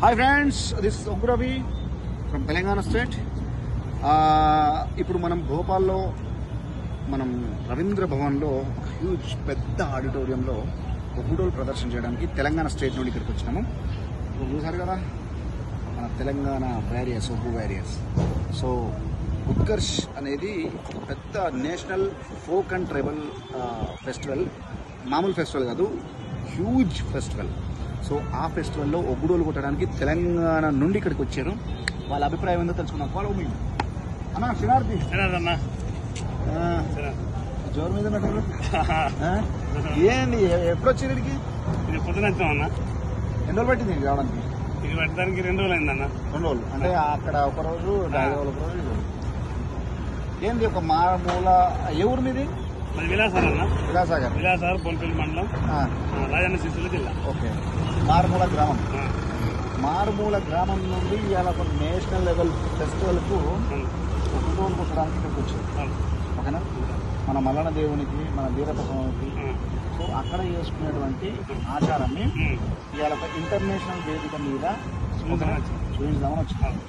Hi friends this ఒగ్రవి from Telangana state ఇప్పుడు మనం భోపాల్లో మనం రవీంద్ర భవన్లో హ్యూజ్ పెద్ద ఆడిటోరియంలో ఒగ్గుడోలు ప్రదర్శన చేయడానికి తెలంగాణ స్టేట్ నుండి ఇక్కడికి వచ్చినాము ఇప్పుడు చూసారు కదా మన Telangana warriors Oggu warriors so Utkarsh అనేది ఒక పెద్ద national folk and tribal festival మామూలు ఫెస్టివల్ కాదు హ్యూజ్ ఫెస్టివల్ సో ఆ ఫెస్టివల్లో ఒగ్గుడోలు కొట్టడానికి తెలంగాణ నుండి ఇక్కడికి వచ్చారు వాళ్ళ అభిప్రాయం ఏందో తెలుసుకుందాం ఫాలో మీ అన్న శినార్థి అన్నా ఆ, జోరు మీద ఉన్నట్టు ఆ? ఏంది ఎ- ఎప్పుడు వచ్చారు ఇక్కడికి ఇది పొద్దున అన్నా ఎన్ని రోజులు పట్టింది ఇక్కడికి రావడానికి ఇది పెట్టడానికి రెండు రోజులు అయిందన్న రెండు రోజులు అంటే అక్కడ ఒక రోజు హైదరాబాద్ ఒక రోజు ఇది రోజు. ఏంది ఒక మామూల ఏ ఊరు మీది అది విలాసార్ అన్న విలాసాగర్ విలాసార్ బొల్పల్లి మండలం ఆ, ఆ, రాజన్న శిశుల జిల్లా ఓకే మారుమూల గ్రామం ఆ, మారుమూల గ్రామం నుండి ఇవాళ ఒక నేషనల్ లెవెల్ ఫెస్టివల్కు అవును, ఒక రోజు కొట్టడానికి ఇక్కడికి వచ్చారు అవును. ఓకేనా మన మల్లన్న దేవునికి మన వీరప్ప స్వామికి ఆ, సో అక్కడ చేసుకునేటువంటి ఆచారాన్ని ఉమ్, ఇవాళ ఒక ఇంటర్నేషనల్ వేదిక మీద చూపించమని వచ్చింది. చూపించామని వచ్చింది అవును.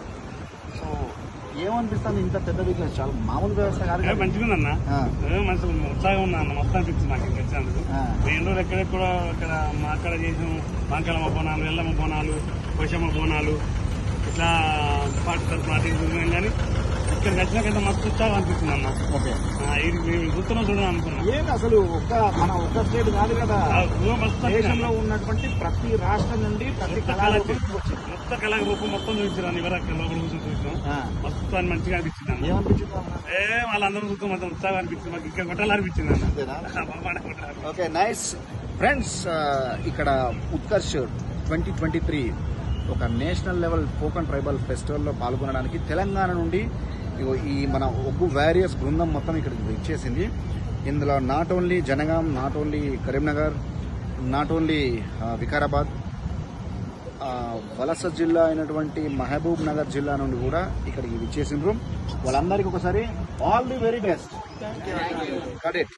సో ఏమనిపిస్తుంది ఇంత పెద్ద బిజినెస్ చాలా మామూలు వ్యవస్థ కాదు ఏ, కదా. మంచిగా ఉందన్న ఆ, ఏ, మంచి ఉత్సాహం ఉన్నా అన్న మొత్తం అనిపించింది నాకు ఇక్కడ వచ్చినందుకు ఆ. రెండు రోజులు ఎక్కడెక్కడ ఇక్కడ మా అక్కడ చేసాము బాంకలమ్మ బోనాలు ఎల్లమ్మ బోనాలు పోషమ్మ బోనాలు ఇట్లా పాటి పాటి చూసినాం కానీ ఇక్కడికి వచ్చినాకంటే మస్తు ఉత్సాహం అనిపిస్తుంది అన్న ఓకే ఆ, ఇది మేము చూస్తున్నాం చూడడం అనుకున్నాం ఏంటి అసలు ఒక్క మన ఒక్క స్టేట్ కాదు కదా ఆ, ఊహ మస్తు దేశంలో అనిపించింది. ఉన్నటువంటి ప్రతి రాష్ట్రం నుండి ప్రతి మొత్తం కళారూపం కళ- వచ్చింది మొత్తం కళ రూపం మొత్తం చూపించారు ఇవరకు అక్కడ లోపల కూర్చొని చూసినాం ఆ, మస్తు అని మంచిగా అనిపించింది అన్న ఏమనిపించింది అన్న? ఏ వాళ్ళందరూ చూస్తూ మొత్తం ఉత్సాహం అనిపించింది మాకు ఇంకా కొట్టాలనిపించింది అన్న అంతేనా బాగా కొట్టాలి ఓకే నైస్ ఫ్రెండ్స్ ఇక్కడ ఉత్కర్ష్ ట్వంటీ ట్వంటీ త్రీ ఒక national level folk and tribal ఫెస్టివల్లో పాల్గొనడానికి తెలంగాణ నుండి ఇగో ఈ మన ఒగ్గు వ్యారియర్స్ బృందం మొత్తం ఇక్కడికి ఇచ్చేసింది ఇందులో not only Jangaon not only Karimnagar not only Vikarabad ఆ, వలస జిల్లా అయినటువంటి మహబూబ్ నగర్ జిల్లా నుండి కూడా ఇక్కడికి విచ్చేసిండ్రు వాళ్ళందరికీ ఒకసారి all the very best cadet